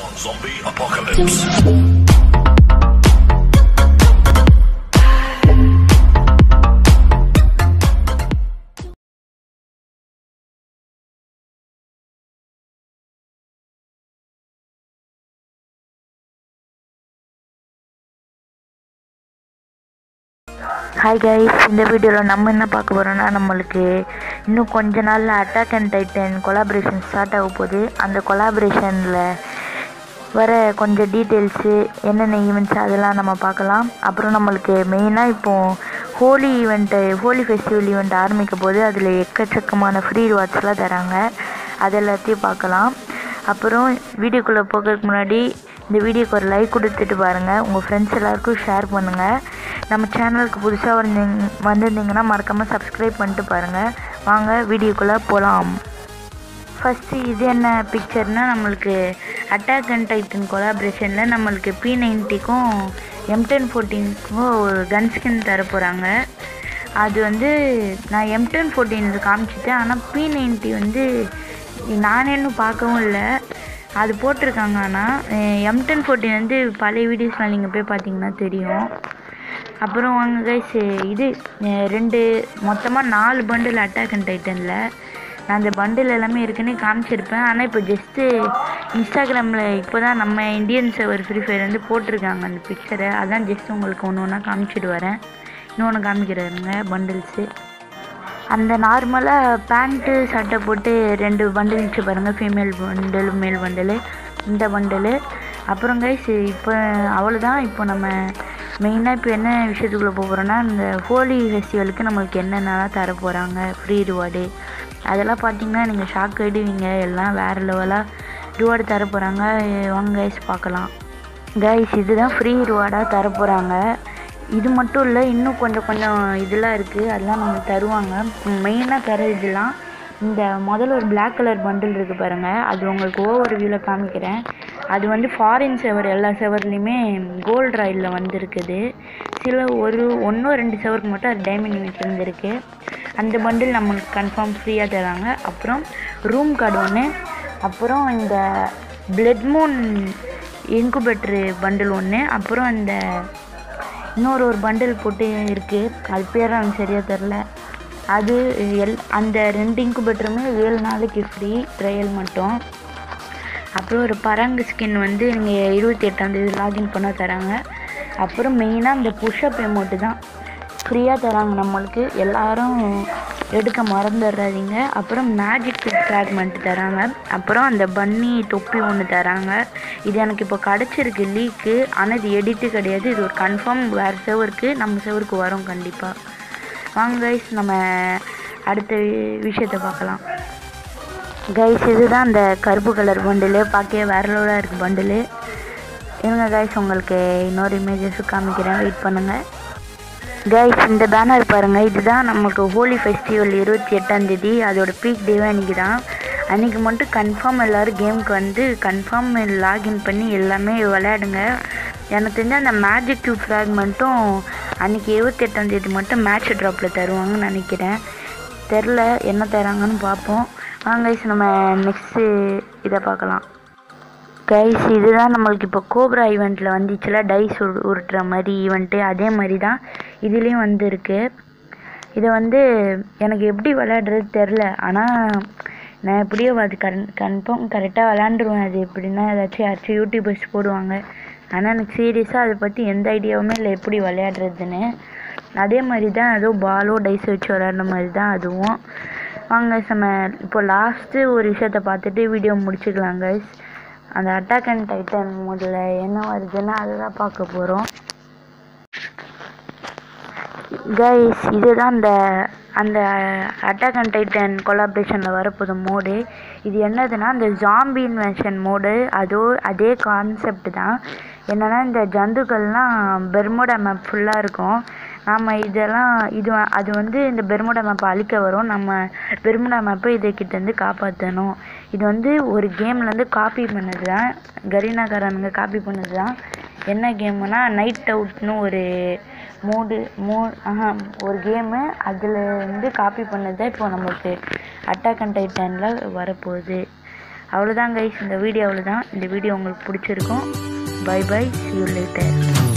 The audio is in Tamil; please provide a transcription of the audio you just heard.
Zombie apocalypse. ஹாய் கைஸ் இந்த வீடியோவில் நம்ம என்ன பார்க்க போகிறோம்னா நம்மளுக்கு இன்னும் கொஞ்ச நாளில் Attack and Titan collaboration start ஆக போகுது அந்த கொலாபரேஷனில் வர கொஞ்சம் டீட்டெயில்ஸு என்னென்ன ஈவெண்ட்ஸ் அதெல்லாம் நம்ம பார்க்கலாம் அப்புறம் நம்மளுக்கு மெயினாக இப்போது Holi event Holi festival event ஆரம்பிக்க போது அதில் எக்கச்சக்கமான ஃப்ரீ ரிவார்ட்ஸ்லாம் தராங்க அது எல்லாத்தையும் பார்க்கலாம் அப்புறம் வீடியோக்குள்ளே போகிறதுக்கு முன்னாடி இந்த வீடியோக்கு ஒரு லைக் கொடுத்துட்டு பாருங்கள் உங்கள் ஃப்ரெண்ட்ஸ் எல்லாருக்கும் ஷேர் பண்ணுங்கள் நம்ம சேனலுக்கு புதுசாக வந்தீங்க வந்திருந்தீங்கன்னா மறக்காமல் சப்ஸ்கிரைப் பண்ணிட்டு பாருங்கள் வாங்க வீடியோக்குள்ளே போகலாம் ஃபஸ்ட்டு இது என்ன பிக்சர்னால் நம்மளுக்கு அட்டாக் அண்ட் டைட்டன் கொலாபரேஷனில் நம்மளுக்கு பி நைன்ட்டிக்கும் எம் டென் ஃபோர்டீனுக்கும் ஒரு கன் ஸ்கின் தர போகிறாங்க அது வந்து நான் எம் டென் ஃபோர்டீன் காமிச்சிட்டேன் ஆனால் பி நைன்ட்டி வந்து நானே இன்னும் பார்க்கவும் இல்லை அது போட்டிருக்காங்க ஆனால் எம் டென் ஃபோர்டீன் வந்து பழைய வீடியோஸ்லாம் நீங்கள் போய் பார்த்தீங்கன்னா தெரியும் அப்புறம் வாங்க கைஸ் இது அஹ் ரெண்டு மொத்தமாக நாலு பண்டில் அட்டாக் அண்ட் டைட்டனில் நான் அந்த பண்டில் எல்லாமே ஏற்கனவே காமிச்சிருப்பேன் ஆனால் இப்போ ஜஸ்ட்டு இன்ஸ்டாகிராமில் இப்போ தான் நம்ம இந்தியன் சர்வர் ஃப்ரீ ஃபயர் வந்து போட்டிருக்காங்க அந்த பிக்சரை அதான் ஜஸ்ட் உங்களுக்கு ஒன்று ஒன்றா காமிச்சிட்டு வரேன் இன்னொன்று காமிக்கிறாருங்க பண்டில்ஸு அந்த நார்மலாக பேண்ட்டு சட்டை போட்டு ரெண்டு பண்டில் வச்சு பாருங்கள் ஃபீமேல் பண்டில் மேல் பண்டில் இந்த பண்டில் அப்புறம் கைஸ் இப்போ அவ்வளோதான் இப்போ நம்ம மெயினாக இப்போ என்ன விஷயத்துக்குள்ளே போக போகிறோன்னா இந்த ஹோலி ஃபெஸ்டிவலுக்கு நம்மளுக்கு என்னென்னலாம் தர போகிறாங்க ஃப்ரீ ரிவார்டு அதெல்லாம் பார்த்தீங்கன்னா நீங்கள் ஷாக் ஆகிடுவீங்க எல்லாம் வேறு லெவலாக ரிவார்டு தர போகிறாங்க வாங்க கைஸ் பார்க்கலாம் கைஸ் இதுதான் ஃப்ரீ ரிவார்டாக தர போகிறாங்க இது மட்டும் இல்லை இன்னும் கொஞ்சம் கொஞ்சம் இதெல்லாம் இருக்குது அதெல்லாம் நமக்கு தருவாங்க மெயினாக தர இதெல்லாம் இந்த முதல்ல ஒரு Black கலர் பண்டில் இருக்குது பாருங்கள் அது உங்களுக்கு ஓவர் வியூவில் காமிக்கிறேன் அது வந்து ஃபாரின் செவர் எல்லா செவர்லேயுமே கோல்ட் ராயில் வந்திருக்குது சில ஒரு ஒன்றோ ரெண்டு செவருக்கு மட்டும் அது டைமண்ட் யூனிட் இருந்திருக்கு அந்த பண்டில் நம்மளுக்கு கன்ஃபார்ம் ஃப்ரீயாக தராங்க அப்புறம் ரூம் கார்டு ஒன்று அப்புறம் இந்த பிளட் மூன் இன்குபேட்ரு பண்டில் ஒன்று அப்புறம் இந்த இன்னொரு ஒரு பண்டில் போட்டு இருக்குது அது பேர் எனக்கு சரியாக தெரில அது எல் அந்த ரெண்டு இன்குபேட்டருமே ஏழு நாளைக்கு ஃப்ரீ ட்ரையல் மட்டும் அப்புறம் ஒரு பரங்கு ஸ்கின் வந்து நீங்கள் இருபத்தி எட்டாந்தேதி லாகின் பண்ண தராங்க அப்புறம் மெயினாக இந்த புஷ்அப் எமௌண்ட்டு தான் ஃப்ரீயாக தராங்க நம்மளுக்கு எல்லாரும் எடுக்க மறந்துடுறாதீங்க அப்புறம் மேஜிக் ஃப்ராக்மெண்ட் தராங்க அப்புறம் அந்த பன்னி தொப்பி ஒன்று தராங்க இது எனக்கு இப்போ கிடச்சிருக்கு லீக்கு ஆனால் இது எடிட்டு கிடையாது இது ஒரு கன்ஃபார்ம் வேறு செவருக்கு நம்ம செவருக்கு வரும் கண்டிப்பாக வாங்க கைஸ் நம்ம அடுத்த விஷயத்தை பார்க்கலாம் கைஸ் இதுதான் அந்த கருப்பு கலர் பண்டிலு பார்க்கவே வேற லெவலாக இருக்குது பண்டிலு இருங்க கைஸ் உங்களுக்கு இன்னொரு இமேஜஸ் காமிக்கிறேன் வெயிட் பண்ணுங்கள் கைஸ் இந்த பேனர் பாருங்கள் இதுதான் நமக்கு ஹோலி ஃபெஸ்டிவல் இருபத்தி எட்டாந்தேதி அதோட பீக் டேவே அன்றைக்கி தான் அன்றைக்கி மட்டும் கன்ஃபார்ம் எல்லோரும் கேமுக்கு வந்து கன்ஃபார்ம் லாகின் பண்ணி எல்லாமே விளையாடுங்க எனக்கு தெரிஞ்ச அந்த மேஜிக் கியூப் ஃப்ராக்மெண்ட்டும் அன்றைக்கி இருபத்தி எட்டாந்தேதி மட்டும் மேட்ச் ட்ராப்பில் தருவாங்கன்னு நினைக்கிறேன் தெரில என்ன தராங்கன்னு பார்ப்போம் வாங்க கைஸ் நம்ம நெக்ஸ்ட்டு இதை பார்க்கலாம் கைஸ் இதுதான் நம்மளுக்கு இப்போ கோப்ரா ஈவெண்ட்டில் வந்துச்சுல டைஸ் உரு உருட்டுற மாதிரி ஈவெண்ட்டு அதே மாதிரி தான் இதுலேயும் வந்துருக்கு இதை வந்து எனக்கு எப்படி விளையாடுறது தெரில ஆனால் நான் எப்படியோ அது கன் கன்ஃபார்ம் கரெக்டாக விளாண்டுருவேன் அது எப்படின்னா ஏதாச்சும் யாராச்சும் யூடியூபர்ஸ் போடுவாங்க ஆனால் எனக்கு சீரியஸாக அதை பற்றி எந்த ஐடியாவுமே இல்லை எப்படி விளையாடுறதுன்னு அதே மாதிரி தான் ஏதோ பாலோ டைஸ் வச்சு விளையாடுற மாதிரி தான் அதுவும் வாங்க நம்ம இப்போ லாஸ்ட்டு ஒரு விஷயத்த பார்த்துட்டு வீடியோ முடிச்சுக்கலாம் கைஸ் அந்த அட்டாக் அண்ட் டைட்டன் மோடில் என்ன வருதுன்னு அதை தான் பார்க்க போகிறோம் கைஸ் இதுதான் அந்த அந்த அட்டாக் அண்ட் டைட்டன் கொலாபரேஷனில் வரப்போகுது மோடு இது என்னதுன்னா இந்த ஜாம்பி இன்வென்ஷன் மோடு அதோ அதே கான்செப்ட் தான் என்னென்னா இந்த ஜந்துக்கள்லாம் பெர்முடா மேப் ஃபுல்லாக இருக்கும் நம்ம இதெல்லாம் இது வ- அது வந்து இந்த பெர்முடா மேப்பை அழிக்க வரும் நம்ம பெர்முடா மேப்பை இதுக்கிட்டேருந்து காப்பாற்றணும் இது வந்து ஒரு கேம்லேருந்து காப்பி பண்ணது தான் கரீனாக்காரனுங்க காப்பி பண்ணது தான் என்ன கேமுனா நைட் அவுட்னு ஒரு மோடு மோ ஆஹா ஒரு கேமு அதில் வந்து காப்பி பண்ணது தான் இப்போ நமக்கு அட்டாக் அண்ட் டைட்டனில் வரப்போகுது அவ்வளோதான் கைஸ் இந்த வீடியோ அவ்வளோதான் இந்த வீடியோ உங்களுக்கு பிடிச்சிருக்கும் bye bye see you later